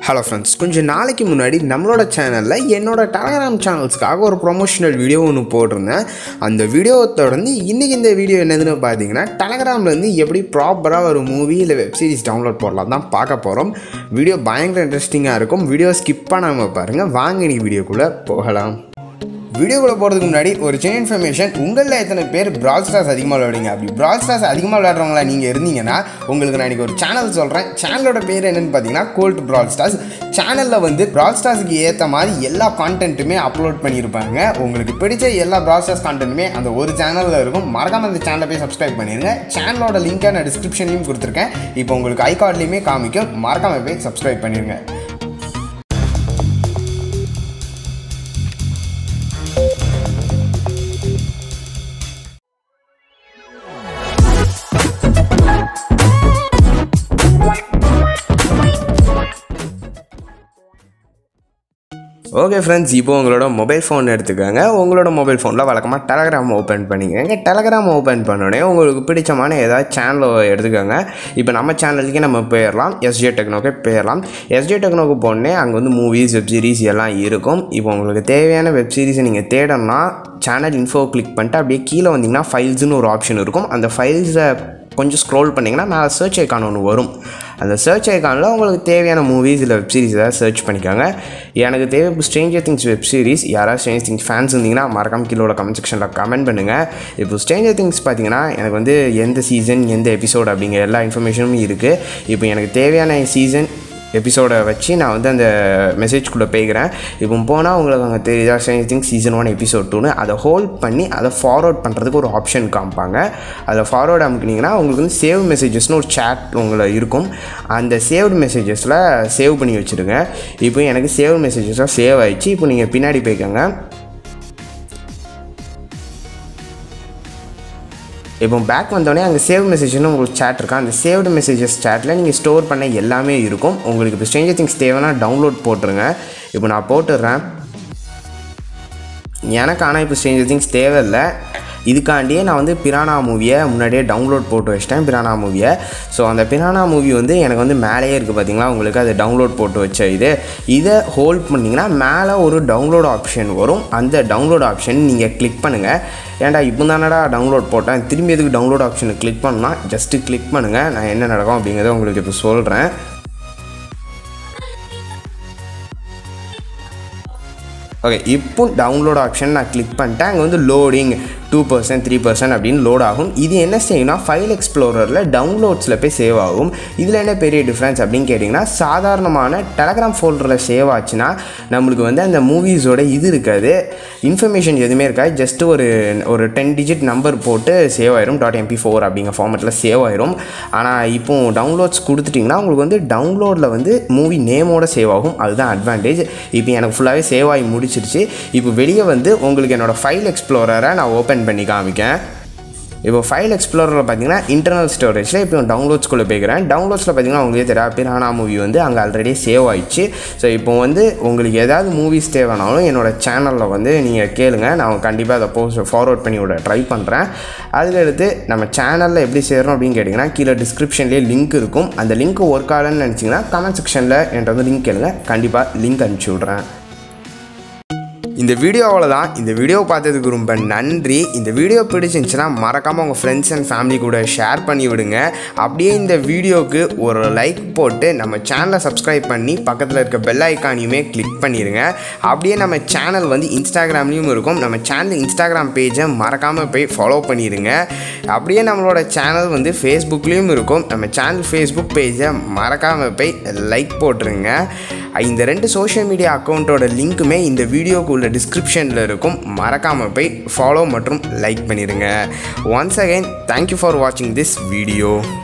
hello friends கொஞ்சம் நாளைக்கு முன்னாடி நம்மளோட சேனலில் என்னோட டெலகிராம் சேனல்ஸ்க்காக ஒரு ப்ரொமோஷனல் வீடியோ ஒன்று போட்டிருந்தேன் அந்த வீடியோவை தொடர்ந்து இன்றைக்கி இந்த வீடியோ என்னதுன்னு பார்த்தீங்கன்னா டெலகிராம்லேருந்து எப்படி ப்ராப்பராக ஒரு மூவி இல்லை வெப் சீரிஸ் டவுன்லோட் போடலாம் தான் பார்க்க போகிறோம் வீடியோ பயங்கர இன்ட்ரெஸ்டிங்காக இருக்கும் வீடியோ ஸ்கிப் பண்ணாமல் பாருங்கள் வாங்க இன்னைக்கு வீடியோக்குள்ளே போகலாம் வீடியோக்குள்ளே போகிறதுக்கு முன்னாடி ஒரு சின்ன இன்ஃபர்மேஷன் உங்களில் எத்தனை பேர் பிரால் ஸ்டார்ஸ் அதிகமாக விளையாடுங்க அப்படி பிரால் ஸ்டார்ஸ் அதிகமாக விளையாடுறவங்களா நீங்கள் இருந்தீங்கன்னா உங்களுக்கு நான் இன்றைக்கி ஒரு சேனல் சொல்கிறேன் சேனலோட பேர் என்னென்னு பார்த்தீங்கன்னா கோல்ட் பிரால் ஸ்டார்ஸ் சேனலில் வந்து பிரால் ஸ்டார்ஸுக்கு ஏற்ற மாதிரி எல்லா கான்டென்ட்டுமே அப்லோட் பண்ணியிருப்பாங்க உங்களுக்கு பிடிச்ச எல்லா பிரால் ஸ்டார்ஸ் கான்டென்ட்டுமே அந்த ஒரு சேனலில் இருக்கும் மறக்காம அந்த சேனலை போய் சப்ஸ்கிரைப் பண்ணிடுங்க சேனலோட லிங்க்கை நான் டிஸ்கிரிப்ஷன்லையும் கொடுத்துருக்கேன் இப்போ உங்களுக்கு ஐ கார்ட்லேயுமே காமிக்கும் மறக்காம போய் சப்ஸ்கிரைப் பண்ணிடுங்க ஓகே ஃப்ரெண்ட்ஸ் இப்போ உங்களோட மொபைல் ஃபோன் எடுத்துக்கோங்க உங்களோட மொபைல் ஃபோனில் வழக்கமாக டெலகிராம் ஓப்பன் பண்ணிக்கோங்க டெலகிராம் ஓப்பன் பண்ணோடனே உங்களுக்கு பிடிச்சமான ஏதாவது சேனலை எடுத்துக்கோங்க இப்போ நம்ம சேனலுக்கே நம்ம போயிடலாம் எஸ்ஜே டெக்னோக்கே போயிடலாம் எஸ்ஜே டெக்னோக்கு போனே அங்கே வந்து மூவிஸ் வெப் சீரிஸ் எல்லாம் இருக்கும் இப்போ உங்களுக்கு தேவையான வெப் சீரிஸை நீங்கள் தேடணும்னா சேனல் இன்ஃபோ கிளிக் பண்ணிட்டு அப்படியே கீழே வந்தீங்கன்னா ஃபைல்ஸ்னு ஒரு ஆப்ஷன் இருக்கும் அந்த ஃபைல்ஸை கொஞ்சம் ஸ்க்ரோல் பண்ணிங்கன்னா நான் சர்ச் ஐக்கான் ஒன்று வரும் அந்த சர்ச் ஐக்கானில் உங்களுக்கு தேவையான மூவிஸ் இல்லை வெப் சீரிஸ் ஏதாவது சர்ச் பண்ணிக்கோங்க எனக்கு தேவை இப்போ ஸ்ட்ரேஞ்சர் திங்ஸ் வெப் சீரிஸ் யாராவது ஸ்ட்ரேஞ்சர் திங்ஸ் ஃபேன்ஸ் இருந்தீங்கன்னா மறக்காம கீழே உள்ள கமெண்ட் செக்ஷனில் கமெண்ட் பண்ணுங்கள் இப்போ ஸ்ட்ரேஞ்சர் திங்ஸ் பார்த்தீங்கன்னா எனக்கு வந்து எந்த சீசன் எந்த எபிசோட் அப்படிங்கிற எல்லா இன்ஃபர்மேஷனும் இருக்குது இப்போ எனக்கு தேவையான சீசன் எபிசோடை வச்சு நான் வந்து அந்த மெசேஜ்குள்ளே போய்க்கிறேன் இப்போ போனால் உங்களுக்கு அங்கே தெரியுதா strange things season one episode டூன்னு அதை ஹோல்ட் பண்ணி அதை ஃபார்வர்ட் பண்ணுறதுக்கு ஒரு ஆப்ஷன் காமிப்பாங்க அதை ஃபார்வர்ட் அமுக்குனீங்கன்னா உங்களுக்கு வந்து சேவ் மெசேஜஸ்னு ஒரு சேட் உங்களை இருக்கும் அந்த சேவ்டு மெசேஜஸில் சேவ் பண்ணி வச்சுருங்க இப்போ எனக்கு சேவ் மெசேஜஸாக சேவ் ஆயிடுச்சு இப்போ நீங்கள் பின்னாடி போய்க்கோங்க இப்போ பேக் வந்தோடனே அங்கே சேவ் மெசேஜ்னு உங்களுக்கு சேட் இருக்கா அந்த சேவ்டு மெசேஜஸ் சேட்டில் நீங்கள் ஸ்டோர் பண்ண எல்லாமே இருக்கும் உங்களுக்கு இப்போ ஸ்ட்ரேஞ்சர் திங்ஸ் தேவைன்னா டவுன்லோட் போட்டுருங்க இப்போ நான் போட்டுடுறேன் எனக்கு ஆனால் இப்போ ஸ்ட்ரேஞ்சர் திங்ஸ் தேவையில்லை இதுக்காண்டியே நான் வந்து பிரானா மூவியை முன்னாடியே டவுன்லோட் போட்டு வச்சிட்டேன் பிரானா மூவியை ஸோ அந்த பிரானா மூவி வந்து எனக்கு வந்து மேலேயே இருக்குது பார்த்தீங்களா உங்களுக்கு அது டவுன்லோட் போட்டு வச்ச இது இதை ஹோல்ட் பண்ணிங்கன்னா மேலே ஒரு டவுன்லோட் ஆப்ஷன் வரும் அந்த டவுன்லோட் ஆப்ஷன் நீங்கள் கிளிக் பண்ணுங்கள் ஏன்டா இப்போ தானடா டவுன்லோட் போட்டேன் திரும்பி எதுக்கு டவுன்லோட் ஆப்ஷனை கிளிக் பண்ணால் ஜஸ்ட்டு கிளிக் பண்ணுங்கள் நான் என்ன நடக்கும் அப்படிங்கிறத உங்களுக்கு இப்போ சொல்கிறேன் ஓகே இப்போ டவுன்லோட் ஆப்ஷன் நான் கிளிக் பண்ணிட்டேன் அங்கே வந்து loading two percent three percent அப்படின்னு லோட் ஆகும் இது என்ன செய்யும்னா ஃபைல் எக்ஸ்ப்ளோரரில் டவுன்லோட்ஸில் போய் சேவ் ஆகும் இதில் என்ன பெரிய டிஃப்ரென்ஸ் அப்படின்னு கேட்டிங்கன்னா சாதாரணமான டெலகிராம் ஃபோல்டரில் சேவ் ஆச்சுன்னா நம்மளுக்கு வந்து அந்த மூவிஸோட இது இருக்காது இன்ஃபர்மேஷன் எதுவுமே இருக்காது ஜஸ்ட் ஒரு ஒரு டென் டிஜிட் நம்பர் போட்டு சேவ் ஆயிரும் டாட் எம்பி ஃபோர் அப்படிங்கிற ஃபார்மெட்டில் சேவ் ஆயிரும் ஆனால் இப்போ டவுன்லோட்ஸ் கொடுத்துட்டிங்கன்னா உங்களுக்கு வந்து டவுன்லோடில் வந்து மூவி நேமோட சேவ் ஆகும் அதுதான் அட்வான்டேஜ் இப்போ எனக்கு ஃபுல்லாகவே சேவ் ஆகி முடிச்சிருச்சு இப்போ வெளியே வந்து உங்களுக்கு என்னோடய ஃபைல் எக்ஸ்ப்ளோரரை நான் ஓப்பன் பண்ணி காமிக்கேன் இப்போ ஃபைல் எக்ஸ்ப்ளோரில் பார்த்தீங்கன்னா இன்டர்னல் ஸ்டோரேஜில் இப்போ டவுன்லோட்ஸ்குள்ளே போய்க்கிறேன் டவுன்லோட்ஸில் பார்த்தீங்கன்னா உங்களுக்கு தெரியா பிரானா மூவி வந்து அங்கே ஆல்ரெடி சேவ் ஆயிடுச்சு ஸோ இப்போ வந்து உங்களுக்கு ஏதாவது மூவிஸ் தேவைனாலும் என்னோடய சேனலில் வந்து நீங்கள் கேளுங்க நான் கண்டிப்பாக அதை போஸ்ட் ஃபார்வர்ட் பண்ணி விட ட்ரை பண்ணுறேன் அதுக்கடுத்து நம்ம சேனலில் எப்படி சேரணும் அப்படின்னு கேட்டிங்கன்னா கீழே டிஸ்கிரிப்ஷன்லேயே லிங்க் இருக்கும் அந்த லிங்க் ஒர்க் ஆகலன்னு நினச்சிங்கன்னா கமெண்ட் செக்ஷனில் என்கிட்ட வந்து லிங்க் கேளுங்க கண்டிப்பாக லிங்க் அனுப்பிச்சி விட்றேன் இந்த வீடியோ அவ்வளோதான் இந்த வீடியோ பார்த்ததுக்கு ரொம்ப நன்றி இந்த வீடியோ பிடிச்சிருந்துச்சுன்னா மறக்காமல் உங்கள் ஃப்ரெண்ட்ஸ் அண்ட் ஃபேமிலி கூட ஷேர் பண்ணி விடுங்க அப்படியே இந்த வீடியோவுக்கு ஒரு லைக் போட்டு நம்ம சேனலை சப்ஸ்கிரைப் பண்ணி பக்கத்தில் இருக்க பெல் ஐக்கானையுமே கிளிக் பண்ணிடுங்க அப்படியே நம்ம சேனல் வந்து இன்ஸ்டாகிராம்லேயும் இருக்கும் நம்ம சேனல் இன்ஸ்டாகிராம் பேஜை மறக்காமல் போய் ஃபாலோ பண்ணிடுங்க அப்படியே நம்மளோட சேனல் வந்து ஃபேஸ்புக்லேயும் இருக்கும் நம்ம சேனல் ஃபேஸ்புக் பேஜை மறக்காமல் போய் லைக் போட்டுருங்க இந்த ரெண்டு சோஷியல் மீடியா அக்கௌண்ட்டோட லிங்க்குமே இந்த வீடியோக்கு உள்ள டிஸ்கிரிப்ஷனில் இருக்கும் மறக்காமல் போய் ஃபாலோ மற்றும் லைக் பண்ணிடுங்க ஒன்ஸ் அகைன் தேங்க்யூ ஃபார் வாட்சிங் திஸ் வீடியோ